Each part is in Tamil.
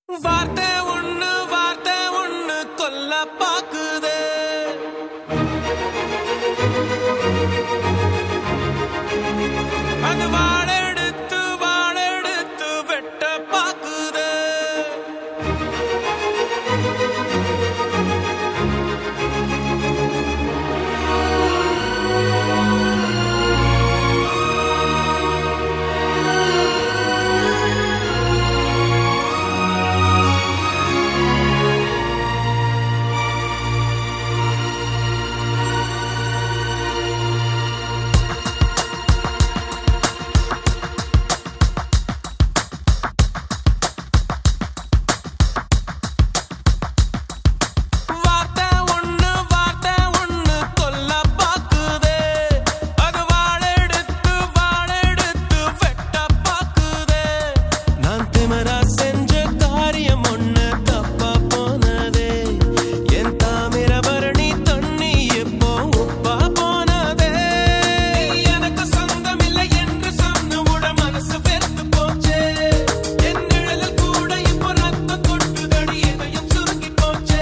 வார்த்தை ஒண்ணு வார்த்தை ஒண்ணு கொல்ல பாக்குதே அது வாழெடுத்து வாழெடுத்து வெட்ட பாக்குதே வார்த்தை ஒண்ணு வார்த்தை ஒண்ணு கொல்ல பாக்குதே அது வாழெடுத்து வாழெடுத்து வெட்ட பாக்குதே நான் திமரா செஞ்ச காரியம் ஒண்ணு தப்பா போனதே என் தாமிரபரணி தண்ணி எப்போ உப்பா போனதே நீ எனக்கு சொந்தம் இல்லை என்று சொன்ன மனசு வெறுத்து போச்சே என் நிழலில் கூட இப்போ ரத்தம் கொட்டுதடி இதயம் சுருங்கி போச்சே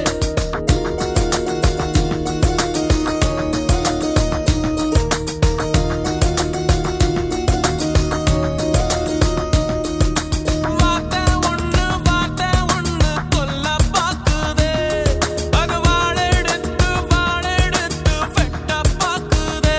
வார்த்தை ஒண்ணு வார்த்தை ஒண்ணு கொல்ல பாக்குதே அது வாழெடுத்து வாழெடுத்து வெட்ட பாக்குதே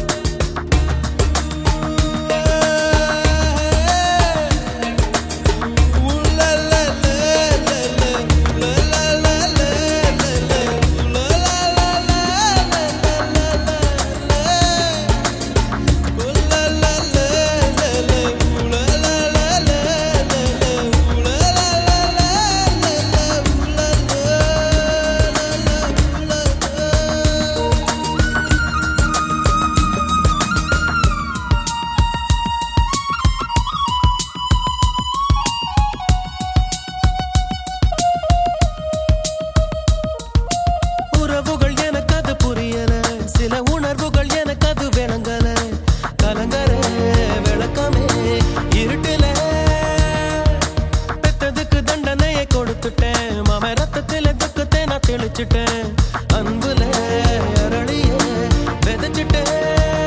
உறவுகள் எனக்கு அது புரியல சில உணர்வுகள் எனக்கு அது விளங்கல கலங்கர விளக்கமே இருட்டுல பெத்ததுக்கு தண்டனையை கொடுத்துட்டேன் மாம ரத்தத்தில துக்கத்தை நான் தெளிச்சிட்டேன் அன்புல அரளிய விதைச்சிட்டேன்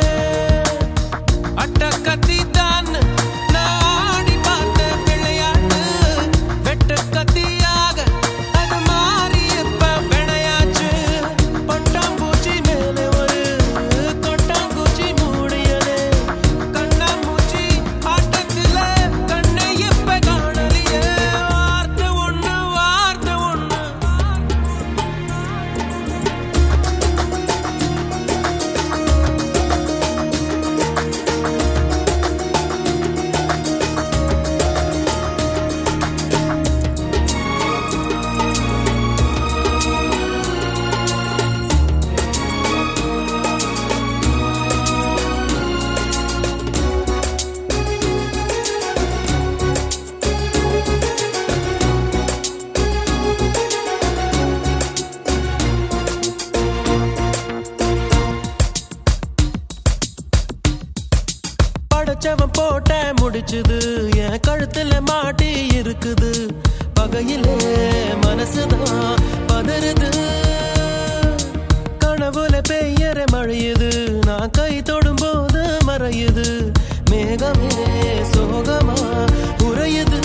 அட்ட கத்தி தான் நான் ஆடி பார்த்த விளையாட்டு வெட்ட கத்தியாக அது மாறி இப்ப விளையாச்சு பட்டாம்பூச்சி மேலே ஒரு கொட்டாம்பூச்சி மூடியது கண்ணாமூச்சி ஆட்டத்துல கண்ணை இப்ப காணலியே வார்த்தை ஒண்ணு வார்த்தை ஒண்ணு படைச்சவன் போட்ட முடிச்சுது என் கழுத்துல மாட்டி இருக்குது பகையிலே மனசுதான் பதறுது கனவுல பெய்யற மழையுது நான் கை தொடும் போது மறையுது மேகமே சோகமா உறையுது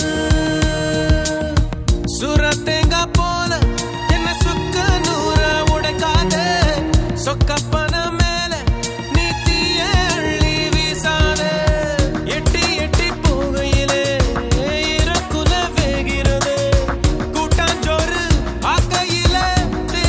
சுரத்தேங்கா போல என்ன சுக்க நூற உடைக்காத சொக்கப்பன மேல நீ தீய அள்ளி வீசாத எட்டி எட்டி போகையிலே இறக்குல வேகிறது கூட்டாஞ்சோறு ஆக்கையில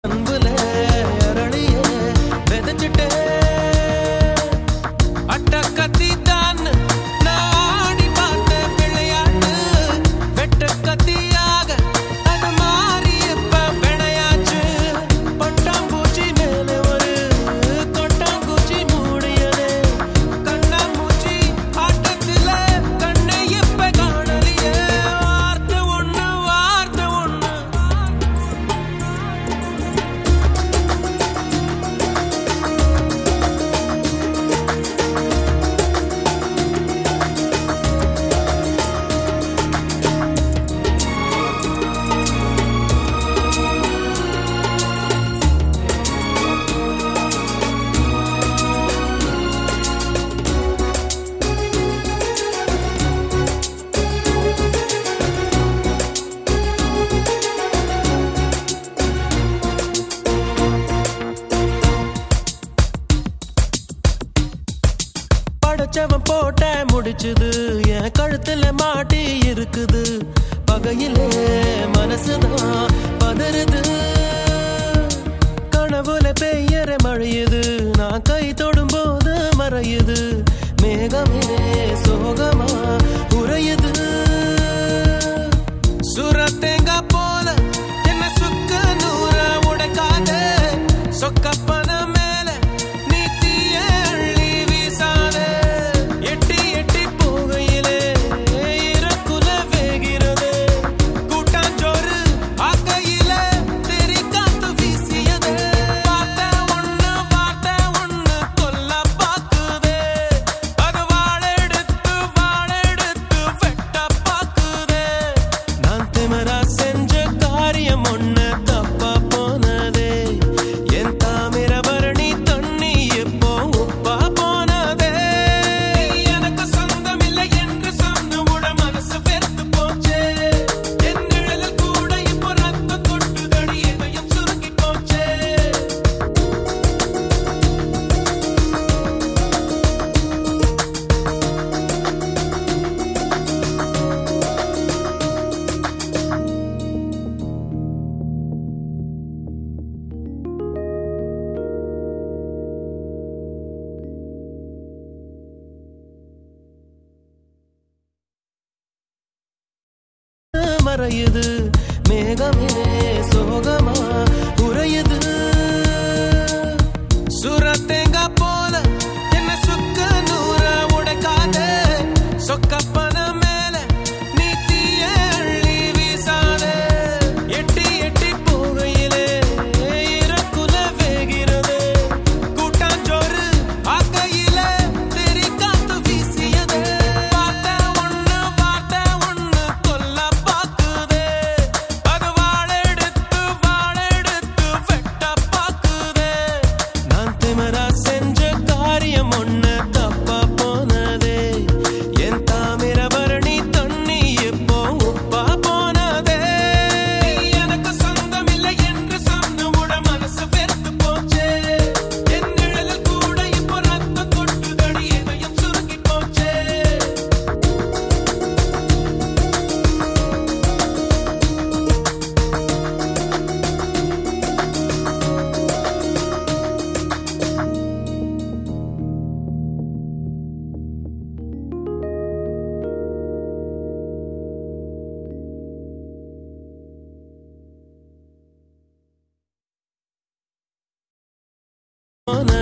அன்புல அரளிய விதைச்சிட்டே அட்ட கத்தி தான் நாடி பார்த்த விளையாட்டு வெட்ட கத்தியாக அது மாறி இப்ப விளையாச்சு பட்டாம்பூச்சி மேல ஒரு கொட்டாங்குச்சி மூடியது கண்ணாமூச்சி ஆட்டத்துல கண்ணை இப்ப காணலையே வார்த்தை ஒண்ணு வார்த்தை ஒண்ணு படைச்சவன் போட்ட முடிச்சுது என் கழுத்துல மாட்டி இருக்குது பகையிலே மனசுதான் பதறுது கனவுல பெய்யற மழையுது நான் கை தொடும் போது மறையுது மேகமே சோகமா உறையுது சுரத்தேங்கா போல என்ன சுக்க நூற உடைக்காத சொக்கப்பன மேல நீ தீய அள்ளி வீசாத எட்டி எட்டி போகையிலே இறக்குல வேகிறது கூட்டாஞ்சோறு ஆக்கையில தெரி காத்து வீசியது வார்த்தை ஒண்ணு வார்த்தை ஒண்ணு கொல்ல பாக்குதே அது வாழெடுத்து வாழெடுத்து வெட்ட பாக்குதே நான் திமிரா செஞ்ச காரியம் ஒண்ணு தப்பா போனதே என் தாமிரபரணி தண்ணி இப்போ உப்பா போனதே நீ எனக்கு சொந்தம் இல்லை என்று சொன்னவுட மனசு வெறுத்து போச்சே என் நிழலில் கூட இப்போ ரத்தம் கொட்டுதடி இதயம் சுருங்கி போச்சே மறையுது மேகமே சோகமா உறையுது சுரத்தேங்கா போல என்ன சுக்க நூற உடைக்காத சொக்கப்பன மேல நீ தீய அள்ளி வீசாத எட்டி எட்டி போகையிலே இறக்குல வேகிறது கூட்டாஞ்சோறு ஆக்கையில தெரி காத்து வீசியது வார்த்தை ஒண்ணு வார்த்தை ஒண்ணு கொல்ல பாக்குதே அது வாழெடுத்து வாழெடுத்து வெட்ட பாக்குதே நான் திமிரா செஞ்ச காரியம் ஒண்ணு தப்பா போனதே என் தாமிரபரணி தண்ணி இப்போ உப்பா போனதே நீ எனக்கு சொந்தம் இல்லை என்று சொன்னவுட மனசு வெறுத்து போச்சே என் நிழலில் கூட இப்போ ரத்தம் கொட்டுதடி இதயம் சுருங்கி போச்சே போன